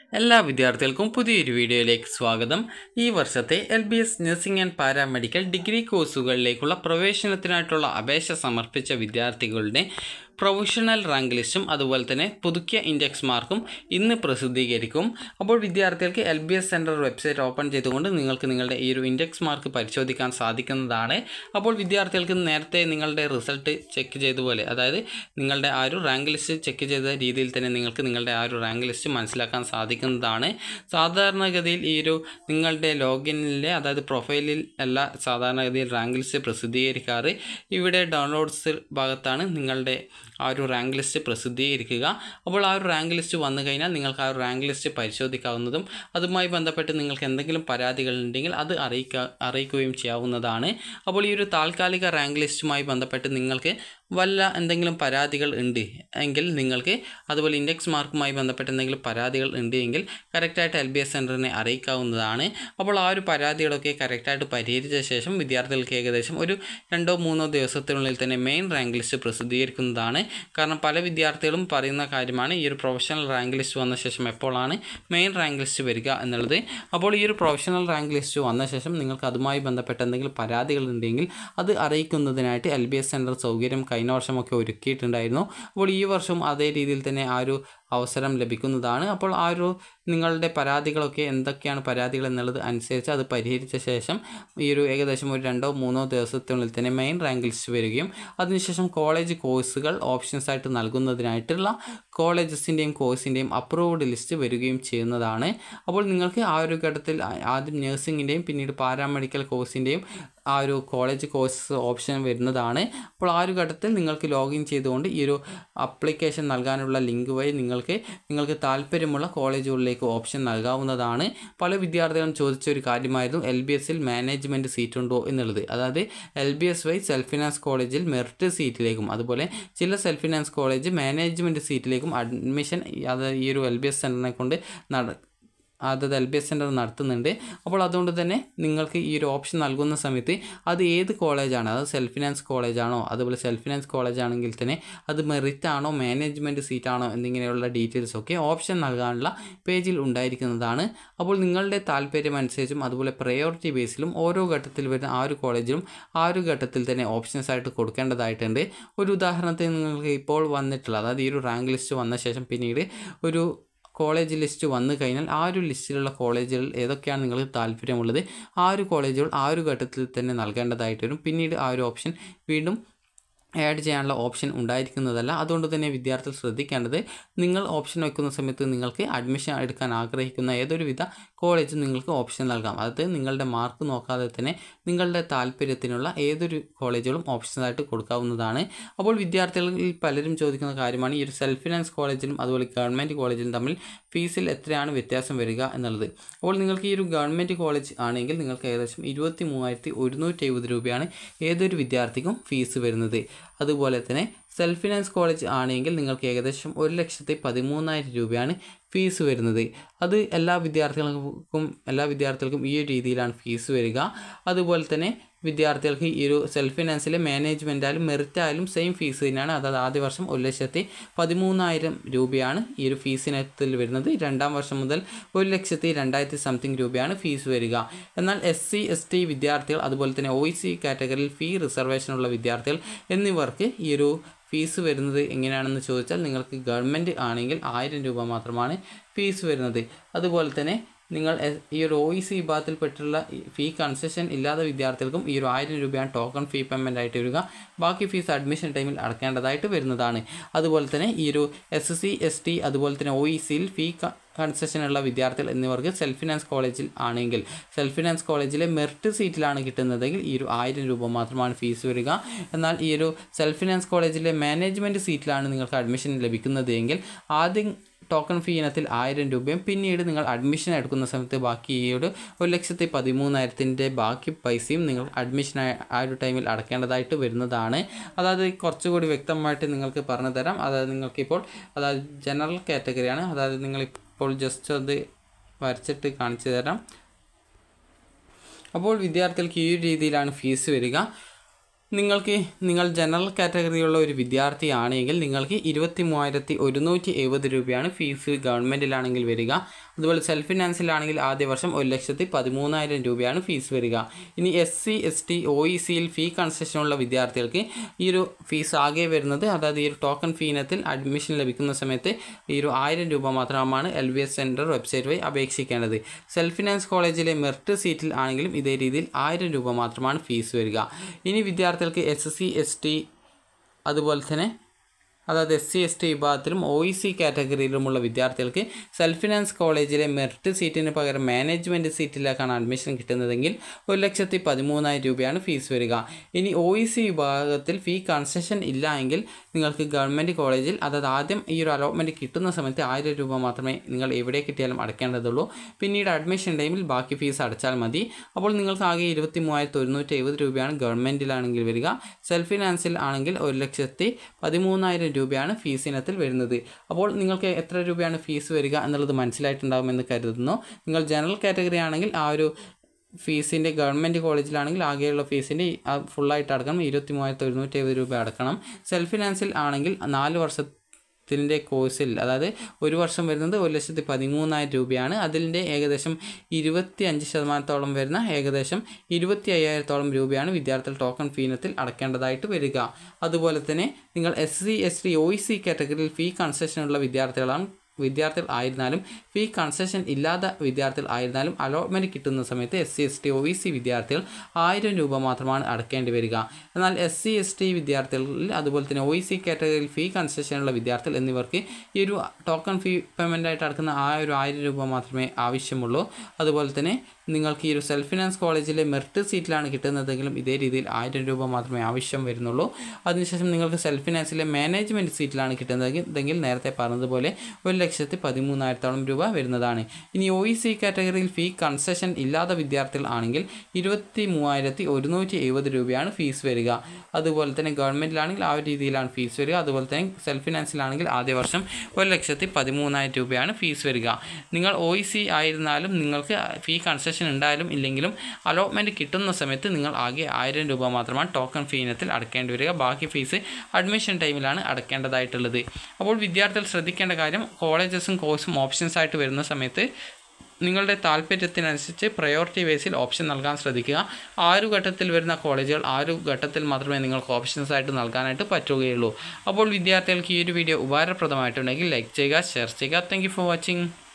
എല്ലാ വിദ്യാർത്ഥികൾക്കും പുതിയൊരു വീഡിയോയിലേക്ക് സ്വാഗതം ഈ വർഷത്തെ L B S nursing and paramedical degree കോഴ്സുകളിലേക്കുള്ള പ്രവേശനത്തിനായിട്ടുള്ള അപേക്ഷ സമർപ്പിച്ച വിദ്യാർത്ഥികളുടെ പ്രൊഫഷണൽ റാങ്ക് ലിസ്റ്റും അതുപോലെ തന്നെ പുതുക്കിയ ഇൻഡെക്സ് മാർക്കും ഇന്ന് പ്രസിദ്ധീകരിക്കും അപ്പോൾ വിദ്യാർത്ഥികൾക്ക് L B S centre website open ചെയ്തുകൊണ്ട് നിങ്ങൾക്ക് നിങ്ങളുടെ ഈ ഒരു ഇൻഡെക്സ് മാർക്ക് പരിശോധിക്കാൻ സാധിക്കുന്നതാണ് അപ്പോൾ വിദ്യാർത്ഥികൾക്ക് നേരത്തെ നിങ്ങളുടെ റിസൾട്ട് ചെക്ക് ചെയ്ത പോലെ അതായത് നിങ്ങളുടെ ആ ഒരു റാങ്ക് ലിസ്റ്റ് ചെക്ക് ചെയ്ത രീതിയിൽ തന്നെ നിങ്ങൾക്ക് നിങ്ങളുടെ ആ ഒരു റാങ്ക് ലിസ്റ്റ് മനസ്സിലാക്കാൻ സാധിക്കുന്നതാണ് സാധാരണഗതിയിൽ ഈ ഒരു നിങ്ങളുടെ ലോഗിനിലെ അതായത് പ്രൊഫൈലിൽ അല്ല സാധാരണഗതിയിൽ റാങ്ക് ലിസ്റ്റ് പ്രസിദ്ധീകരിക്കാറ് ഇവിടെ ഡൗൺലോഡ്സ് ഭാഗത്താണ് നിങ്ങളുടെ ആ ഒരു റാങ്ക് ലിസ്റ്റ് പ്രസിദ്ധീകരിക്കുക അപ്പോൾ ആ ഒരു റാങ്ക് ലിസ്റ്റ് വന്നു കഴിഞ്ഞാൽ നിങ്ങൾക്ക് ആ ഒരു റാങ്ക് ലിസ്റ്റ് പരിശോധിക്കാവുന്നതും അതുമായി ബന്ധപ്പെട്ട് നിങ്ങൾക്ക് എന്തെങ്കിലും പരാതികൾ ഉണ്ടെങ്കിൽ അത് അറിയിക്കുക അറിയിക്കുകയും ചെയ്യാവുന്നതാണ് അപ്പോൾ ഈ ഒരു താൽക്കാലിക റാങ്ക് ലിസ്റ്റുമായി ബന്ധപ്പെട്ട് നിങ്ങൾക്ക് വല്ല എന്തെങ്കിലും പരാതികൾ ഉണ്ട് എങ്കിൽ നിങ്ങൾക്ക് അതുപോലെ ഇൻഡെക്സ് മാർക്കുമായി ബന്ധപ്പെട്ട് എന്തെങ്കിലും പരാതികൾ ഉണ്ട് എങ്കിൽ കറക്റ്റായിട്ട് എൽ ബി എസ് സെൻറ്ററിനെ അറിയിക്കാവുന്നതാണ് അപ്പോൾ ആ ഒരു പരാതികളൊക്കെ കറക്റ്റായിട്ട് പരിഹരിച്ച ശേഷം വിദ്യാർത്ഥികൾക്ക് ഏകദേശം ഒരു രണ്ടോ മൂന്നോ ദിവസത്തിനുള്ളിൽ തന്നെ മെയിൻ റാങ്ക് ലിസ്റ്റ് പ്രസിദ്ധീകരിക്കുന്നതാണ് കാരണം പല വിദ്യാർത്ഥികളും പറയുന്ന കാര്യമാണ് ഈ ഒരു പ്രൊഫഷണൽ റാങ്ക് ലിസ്റ്റ് വന്ന ശേഷം എപ്പോഴാണ് മെയിൻ റാങ്ക് ലിസ്റ്റ് വരിക എന്നുള്ളത് അപ്പോൾ ഈ ഒരു പ്രൊഫഷണൽ റാങ്ക് ലിസ്റ്റ് വന്ന ശേഷം നിങ്ങൾക്ക് അതുമായി ബന്ധപ്പെട്ട എന്തെങ്കിലും പരാതികൾ ഉണ്ടെങ്കിൽ അത് അറിയിക്കുന്നതിനായിട്ട് എൽ ബി എസ് സെൻറ്റർ സൗകര്യം കഴിഞ്ഞ വർഷമൊക്കെ ഒരുക്കിയിട്ടുണ്ടായിരുന്നു അപ്പോൾ ഈ വർഷവും അതേ രീതിയിൽ തന്നെ ആ ഒരു അവസരം ലഭിക്കുന്നതാണ് അപ്പോൾ ആ ഒരു നിങ്ങളുടെ പരാതികളൊക്കെ എന്തൊക്കെയാണ് പരാതികൾ എന്നുള്ളത് അനുസരിച്ച് അത് പരിഹരിച്ച ശേഷം ഈ ഒരു ഏകദേശം ഒരു രണ്ടോ മൂന്നോ ദിവസത്തിനുള്ളിൽ തന്നെ മെയിൻ റാങ്ക് ലിസ്റ്റ് വരികയും അതിനുശേഷം കോളേജ് കോഴ്സുകൾ ഓപ്ഷൻസ് ആയിട്ട് നൽകുന്നതിനായിട്ടുള്ള കോളേജസിൻ്റെയും കോഴ്സിൻ്റെയും അപ്രൂവ്ഡ് ലിസ്റ്റ് വരികയും ചെയ്യുന്നതാണ് അപ്പോൾ നിങ്ങൾക്ക് ആ ഒരു ഘട്ടത്തിൽ ആദ്യം നഴ്സിംഗിൻ്റെയും പിന്നീട് പാരാമെഡിക്കൽ കോഴ്സിൻ്റെയും ആ ഒരു കോളേജ് കോഴ്സ് ഓപ്ഷൻ വരുന്നതാണ് അപ്പോൾ ആ ഒരു ഘട്ടത്തിൽ നിങ്ങൾക്ക് ലോഗിൻ ചെയ്തുകൊണ്ട് ഈ ഒരു അപ്ലിക്കേഷൻ നൽകാനുള്ള ലിങ്ക് വഴി നിങ്ങൾക്ക് നിങ്ങൾക്ക് താല്പര്യമുള്ള കോളേജുകളിലേക്ക് ഓപ്ഷൻ നൽകാവുന്നതാണ് പല വിദ്യാർത്ഥികളും ചോദിച്ച ഒരു കാര്യമായിരുന്നു എൽ ബി എസിൽ മാനേജ്മെൻറ്റ് സീറ്റ് ഉണ്ടോ എന്നുള്ളത് അതായത് എൽ ബി എസ് വൈ സെൽഫ് ഫിനാൻസ് കോളേജിൽ മെറിറ്റ് സീറ്റിലേക്കും അതുപോലെ ചില സെൽഫ് ഫിനാൻസ് കോളേജ് മാനേജ്മെൻറ്റ് സീറ്റിലേക്കും അഡ്മിഷൻ അത് ഈ ഒരു എൽ ബി എസ് സെൻറ്ററിനെ കൊണ്ട് നട അതായത് എൽ ബി എസ് സെൻറ്റർ നടത്തുന്നുണ്ട് അപ്പോൾ അതുകൊണ്ട് തന്നെ നിങ്ങൾക്ക് ഈ ഒരു ഓപ്ഷൻ നൽകുന്ന സമയത്ത് അത് ഏത് കോളേജാണ് അത് സെൽഫ് ഫിനാൻസ് കോളേജാണോ അതുപോലെ സെൽഫ് ഫിനാൻസ് കോളേജ് ആണെങ്കിൽ തന്നെ അത് മെറിറ്റ് ആണോ മാനേജ്മെൻറ്റ് സീറ്റാണോ എന്നിങ്ങനെയുള്ള ഡീറ്റെയിൽസ് ഒക്കെ ഓപ്ഷൻ നൽകാനുള്ള പേജിൽ ഉണ്ടായിരിക്കുന്നതാണ് അപ്പോൾ നിങ്ങളുടെ താല്പര്യം അനുസരിച്ചും അതുപോലെ പ്രയോറിറ്റി ബേസിലും ഓരോ ഘട്ടത്തിൽ വരുന്ന ആ ഒരു കോളേജിലും ആ ഒരു ഘട്ടത്തിൽ തന്നെ ഓപ്ഷൻസ് ആയിട്ട് കൊടുക്കേണ്ടതായിട്ടുണ്ട് ഒരു ഉദാഹരണത്തിന് നിങ്ങൾക്ക് ഇപ്പോൾ വന്നിട്ടുള്ള അതായത് ഈ ഒരു റാങ്ക് ലിസ്റ്റ് വന്ന ശേഷം പിന്നീട് ഒരു കോളേജ് ലിസ്റ്റ് വന്നു കഴിഞ്ഞാൽ ആ ഒരു ലിസ്റ്റിലുള്ള കോളേജുകൾ ഏതൊക്കെയാണ് നിങ്ങൾക്ക് താല്പര്യമുള്ളത് ആ ഒരു കോളേജുകൾ ആ ഒരു ഘട്ടത്തിൽ തന്നെ നൽകേണ്ടതായിട്ട് വരും പിന്നീട് ആ ഒരു ഓപ്ഷൻ വീണ്ടും ആഡ് ചെയ്യാനുള്ള ഓപ്ഷൻ ഉണ്ടായിരിക്കുന്നതല്ല അതുകൊണ്ട് തന്നെ വിദ്യാർത്ഥികൾ ശ്രദ്ധിക്കേണ്ടത് നിങ്ങൾ ഓപ്ഷൻ വയ്ക്കുന്ന സമയത്ത് നിങ്ങൾക്ക് അഡ്മിഷൻ എടുക്കാൻ ആഗ്രഹിക്കുന്ന ഏതൊരു വിധ കോളേജും നിങ്ങൾക്ക് ഓപ്ഷൻ നൽകാം അതായത് നിങ്ങളുടെ മാർക്ക് നോക്കാതെ തന്നെ നിങ്ങളുടെ താല്പര്യത്തിനുള്ള ഏതൊരു കോളേജുകളും ഓപ്ഷനായിട്ട് കൊടുക്കാവുന്നതാണ് അപ്പോൾ വിദ്യാർത്ഥികളിൽ പലരും ചോദിക്കുന്ന കാര്യമാണ് ഈ ഒരു സെൽഫ് ഫിനാൻസ് കോളേജിലും അതുപോലെ ഗവൺമെൻറ് കോളേജിലും തമ്മിൽ ഫീസിൽ എത്രയാണ് വ്യത്യാസം വരിക എന്നുള്ളത് അപ്പോൾ നിങ്ങൾക്ക് ഈ ഒരു ഗവൺമെൻറ് കോളേജ് ആണെങ്കിൽ നിങ്ങൾക്ക് ഏകദേശം ഇരുപത്തി മൂവായിരത്തി ഒരുന്നൂറ്റി എഴുപത് രൂപയാണ് ഏതൊരു വിദ്യാർത്ഥിക്കും ഫീസ് വരുന്നത് അതുപോലെ തന്നെ സെൽഫ് ഫിനാൻസ് കോളേജ് ആണെങ്കിൽ നിങ്ങൾക്ക് ഏകദേശം ഒരു ലക്ഷത്തി പതിമൂന്നായിരം രൂപയാണ് ഫീസ് വരുന്നത് അത് എല്ലാ വിദ്യാർത്ഥികൾക്കും എല്ലാ വിദ്യാർത്ഥികൾക്കും ഈ ഒരു രീതിയിലാണ് ഫീസ് വരിക അതുപോലെ തന്നെ വിദ്യാർത്ഥികൾക്ക് ഈ ഒരു സെൽഫ് ഫിനാൻസിലെ മാനേജ്മെൻ്റ് ആയാലും മെറിറ്റ് ആയാലും സെയിം ഫീസ് തന്നെയാണ് അതായത് ആദ്യ വർഷം ഒരു ലക്ഷത്തി പതിമൂന്നായിരം രൂപയാണ് ഈ ഒരു ഫീസിനത്തിൽ വരുന്നത് രണ്ടാം വർഷം മുതൽ ഒരു ലക്ഷത്തി രണ്ടായിരത്തി സംതിങ് രൂപയാണ് ഫീസ് വരിക എന്നാൽ എസ് സി എസ് ടി വിദ്യാർത്ഥികൾ അതുപോലെ തന്നെ ഒ സി കാറ്റഗറിയിൽ ഫീ റിസർവേഷനുള്ള വിദ്യാർത്ഥികൾ എന്നിവർക്ക് ഈ ഒരു ഫീസ് വരുന്നത് എങ്ങനെയാണെന്ന് ചോദിച്ചാൽ നിങ്ങൾക്ക് ഗവൺമെൻറ് ആണെങ്കിൽ ആയിരം രൂപ മാത്രമാണ് ഫീസ് വരുന്നത് അതുപോലെ തന്നെ നിങ്ങൾ ഈ ഒരു ഒ ഇ സി വിഭാഗത്തിൽപ്പെട്ടുള്ള ഫീ കൺസെഷൻ ഇല്ലാത്ത വിദ്യാർത്ഥികൾക്കും ഈ ഒരു ആയിരം രൂപയാണ് ടോക്കൺ ഫീ പേയ്മെൻ്റ് ആയിട്ട് വരിക ബാക്കി ഫീസ് അഡ്മിഷൻ ടൈമിൽ അടക്കേണ്ടതായിട്ട് വരുന്നതാണ് അതുപോലെ തന്നെ ഈ ഒരു എസ് സി എസ് ടി അതുപോലെ തന്നെ ഒ ഇ സിയിൽ ഫീ കൺസെഷനുള്ള വിദ്യാർത്ഥികൾ എന്നിവർക്ക് സെൽഫ് ഫിനാൻസ് കോളേജിൽ ആണെങ്കിൽ സെൽഫ് ഫിനാൻസ് കോളേജിലെ മെറിറ്റ് സീറ്റിലാണ് കിട്ടുന്നതെങ്കിൽ ഈ ഒരു ആയിരം രൂപ മാത്രമാണ് ഫീസ് വരിക എന്നാൽ ഈ ഒരു സെൽഫ് ഫിനാൻസ് കോളേജിലെ മാനേജ്മെൻറ്റ് സീറ്റിലാണ് നിങ്ങൾക്ക് അഡ്മിഷൻ ലഭിക്കുന്നത് എങ്കിൽ ആദ്യം ടോക്കൺ ഫീ ഇനത്തിൽ ആയിരം രൂപയും പിന്നീട് നിങ്ങൾ അഡ്മിഷൻ എടുക്കുന്ന സമയത്ത് ബാക്കി ഈ ഒരു ഒരു ലക്ഷത്തി പതിമൂന്നായിരത്തിൻ്റെ ബാക്കി പൈസയും നിങ്ങൾ അഡ്മിഷൻ ആ ഒരു ടൈമിൽ അടക്കേണ്ടതായിട്ട് വരുന്നതാണ് അതായത് കുറച്ചുകൂടി വ്യക്തമായിട്ട് നിങ്ങൾക്ക് പറഞ്ഞു തരാം അതായത് നിങ്ങൾക്കിപ്പോൾ അതായത് ജനറൽ കാറ്റഗറിയാണ് അതായത് നിങ്ങളിപ്പോൾ ജസ്റ്റ് അത് വരച്ചിട്ട് കാണിച്ചു തരാം അപ്പോൾ വിദ്യാർത്ഥികൾക്ക് ഈ ഒരു രീതിയിലാണ് ഫീസ് വരിക നിങ്ങൾക്ക് നിങ്ങൾ ജനറൽ കാറ്റഗറിയുള്ള ഒരു വിദ്യാർത്ഥിയാണെങ്കിൽ നിങ്ങൾക്ക് ഇരുപത്തി മൂവായിരത്തി ഒരുന്നൂറ്റി എഴുപത് രൂപയാണ് ഫീസ് ഗവൺമെൻറ്റിലാണെങ്കിൽ വരിക അതുപോലെ സെൽഫ് ഫിനാൻസിലാണെങ്കിൽ ആദ്യ വർഷം ഒരു ലക്ഷത്തി പതിമൂന്നായിരം രൂപയാണ് ഫീസ് വരിക ഇനി S C S T O E സിയിൽ ഫീ കൺസെഷനുള്ള വിദ്യാർത്ഥികൾക്ക് ഈ ഒരു ഫീസ് ആകെ വരുന്നത് അതായത് ഈ ഒരു ടോക്കൺ ഫീ ഇനത്തിൽ അഡ്മിഷൻ ലഭിക്കുന്ന സമയത്ത് ഈ ഒരു ആയിരം രൂപ മാത്രമാണ് L B S centre website വഴി അപേക്ഷിക്കേണ്ടത് സെൽഫ് ഫിനാൻസ് കോളേജിലെ മെറിറ്റ് സീറ്റിൽ ആണെങ്കിലും ഇതേ രീതിയിൽ ആയിരം രൂപ മാത്രമാണ് ഫീസ് വരിക ഇനി വിദ്യാർത്ഥികൾക്ക് എസ് സി എസ് ടി അതുപോലെ തന്നെ അതായത് എസ് സി എസ് ടി വിഭാഗത്തിലും ഒ ഇ സി കാറ്റഗറിയിലുമുള്ള വിദ്യാർത്ഥികൾക്ക് സെൽഫ് ഫിനാൻസ് കോളേജിലെ മെറിറ്റ് സീറ്റിന് പകരം മാനേജ്മെൻറ്റ് സീറ്റിലേക്കാണ് അഡ്മിഷൻ കിട്ടുന്നതെങ്കിൽ ഒരു ലക്ഷത്തി പതിമൂന്നായിരം രൂപയാണ് ഫീസ് വരിക ഇനി ഒ ഇ സി വിഭാഗത്തിൽ ഫീ കൺസെഷൻ ഇല്ല എങ്കിൽ നിങ്ങൾക്ക് ഗവൺമെൻറ് കോളേജിൽ അതായത് ആദ്യം ഈ ഒരു അലോട്ട്മെൻറ്റ് കിട്ടുന്ന സമയത്ത് ആയിരം രൂപ മാത്രമേ നിങ്ങൾ എവിടെ കിട്ടിയാലും അടയ്ക്കേണ്ടതുള്ളൂ പിന്നീട് അഡ്മിഷൻ ടൈമിൽ ബാക്കി ഫീസ് അടച്ചാൽ മതി അപ്പോൾ നിങ്ങൾക്ക് ആകെ ഇരുപത്തി മൂവായിരത്തി ഒരുന്നൂറ്റി എഴുപത് രൂപയാണ് ഗവൺമെൻറ്റിലാണെങ്കിൽ വരിക സെൽഫ് ഫിനാൻസിൽ ആണെങ്കിൽ ഒരു ലക്ഷത്തി പതിമൂന്നായിരം രൂപയാണ് ഫീസ് ഇനത്തിൽ വരുന്നത് അപ്പോൾ നിങ്ങൾക്ക് എത്ര രൂപയാണ് ഫീസ് വരിക എന്നുള്ളത് മനസ്സിലായിട്ടുണ്ടാകുമെന്ന് കരുതുന്നു നിങ്ങൾ ജനറൽ കാറ്റഗറി ആണെങ്കിൽ ആ ഒരു ഫീസിൻ്റെ ഗവൺമെൻറ് കോളേജിലാണെങ്കിൽ ആകെയുള്ള ഫീസിൻ്റെ ഫുള്ളായിട്ട് അടക്കണം ഇരുപത്തി മൂവായിരത്തി ഒരുന്നൂറ്റി എഴുപത് രൂപ അടക്കണം സെൽഫ് ഫിനാൻസിൽ ആണെങ്കിൽ നാല് വർഷത്തിൻ്റെ കോഴ്സിൽ അതായത് ഒരു വർഷം വരുന്നത് ഒരു ലക്ഷത്തി പതിമൂന്നായിരം രൂപയാണ് അതിൻ്റെ ഏകദേശം ഇരുപത്തി അഞ്ച് ശതമാനത്തോളം വരുന്ന ഏകദേശം ഇരുപത്തി അയ്യായിരത്തോളം രൂപയാണ് വിദ്യാർത്ഥികൾ ടോക്കൺ ഫീ ഇനത്തിൽ അടക്കേണ്ടതായിട്ട് വരിക അതുപോലെ തന്നെ നിങ്ങൾ S C S T O E C കാറ്റഗറിയിൽ ഫീ കൺസെഷനുള്ള വിദ്യാർത്ഥികളാണ് വിദ്യാർത്ഥികൾ ആയിരുന്നാലും ഫീ കൺസെഷൻ ഇല്ലാത്ത വിദ്യാർത്ഥികൾ ആയിരുന്നാലും അലോട്ട്മെൻറ്റ് കിട്ടുന്ന സമയത്ത് S C S T O E C വിദ്യാർത്ഥികൾ ആയിരം രൂപ മാത്രമാണ് അടക്കേണ്ടി വരിക എന്നാൽ എസ് സി എസ് ടി വിദ്യാർത്ഥികളിൽ അതുപോലെ തന്നെ ഒ ഇ സി കാറ്റഗറിയിൽ ഫീ കൺസെഷനുള്ള വിദ്യാർത്ഥികൾ എന്നിവർക്ക് ഈ ഒരു ടോക്കൺ ഫീ പേയ്മെൻ്റ് ആയിട്ട് അടക്കുന്ന ആ ഒരു ആയിരം രൂപ മാത്രമേ ആവശ്യമുള്ളൂ അതുപോലെ തന്നെ നിങ്ങൾക്ക് ഈ ഒരു സെൽഫ് ഫിനാൻസ് കോളേജിലെ മെറിറ്റ് സീറ്റിലാണ് കിട്ടുന്നതെങ്കിലും ഇതേ രീതിയിൽ ആയിരം രൂപ മാത്രമേ ആവശ്യം വരുന്നുള്ളൂ അതിനുശേഷം നിങ്ങൾക്ക് സെൽഫ് ഫിനാൻസിലെ മാനേജ്മെൻറ്റ് സീറ്റിലാണ് കിട്ടുന്നതെങ്കിൽ നേരത്തെ പറഞ്ഞതുപോലെ ഒരു ലക്ഷത്തി പതിമൂന്നായിരത്തോളം രൂപ വരുന്നതാണ് ഇനി ഒ ഇ സി കാറ്റഗറിയിൽ ഫീ കൺസെഷൻ ഇല്ലാത്ത വിദ്യാർത്ഥികൾ ആണെങ്കിൽ ഇരുപത്തി മൂവായിരത്തി ഒരുന്നൂറ്റി എഴുപത് രൂപയാണ് ഫീസ് വരിക അതുപോലെ തന്നെ ഗവൺമെൻറ്റിലാണെങ്കിൽ ആ ഒരു രീതിയിലാണ് ഫീസ് വരിക അതുപോലെ തന്നെ സെൽഫ് ഫിനാൻസിലാണെങ്കിൽ ആദ്യ വർഷം ഒരു ലക്ഷത്തി പതിമൂന്നായിരം രൂപയാണ് ഫീസ് വരിക നിങ്ങൾ ഒ ഇ സി ആയിരുന്നാലും നിങ്ങൾക്ക് ഫീ കൺസെഷൻ ഉണ്ടായാലും ഇല്ലെങ്കിലും അലോട്ട്മെൻറ്റ് കിട്ടുന്ന സമയത്ത് നിങ്ങൾ ആകെ ആയിരം രൂപ മാത്രമാണ് ടോക്കൺ ഫീ ഇനത്തിൽ അടക്കേണ്ടി വരിക ബാക്കി ഫീസ് അഡ്മിഷൻ ടൈമിലാണ് അടക്കേണ്ടതായിട്ടുള്ളത് അപ്പോൾ വിദ്യാർത്ഥികൾ ശ്രദ്ധിക്കേണ്ട കാര്യം കോളേജസും കോഴ്സും ഓപ്ഷൻസ് ആയിട്ട് വരുന്ന സമയത്ത് നിങ്ങളുടെ താല്പര്യത്തിനനുസരിച്ച് പ്രയോറിറ്റി ബേസിൽ ഓപ്ഷൻ നൽകാൻ ശ്രദ്ധിക്കുക ആ ഒരു ഘട്ടത്തിൽ വരുന്ന കോളേജുകൾ ആ ഒരു ഘട്ടത്തിൽ മാത്രമേ നിങ്ങൾക്ക് ഓപ്ഷൻസ് ആയിട്ട് നൽകാനായിട്ട് പറ്റുകയുള്ളൂ അപ്പോൾ വിദ്യാർത്ഥികൾക്ക് ഈ ഒരു വീഡിയോ ഉപകാരപ്രദമായിട്ടുണ്ടെങ്കിൽ ലൈക്ക് ചെയ്യുക ഷെയർ ചെയ്യുക താങ്ക് ഫോർ വാച്ചിങ്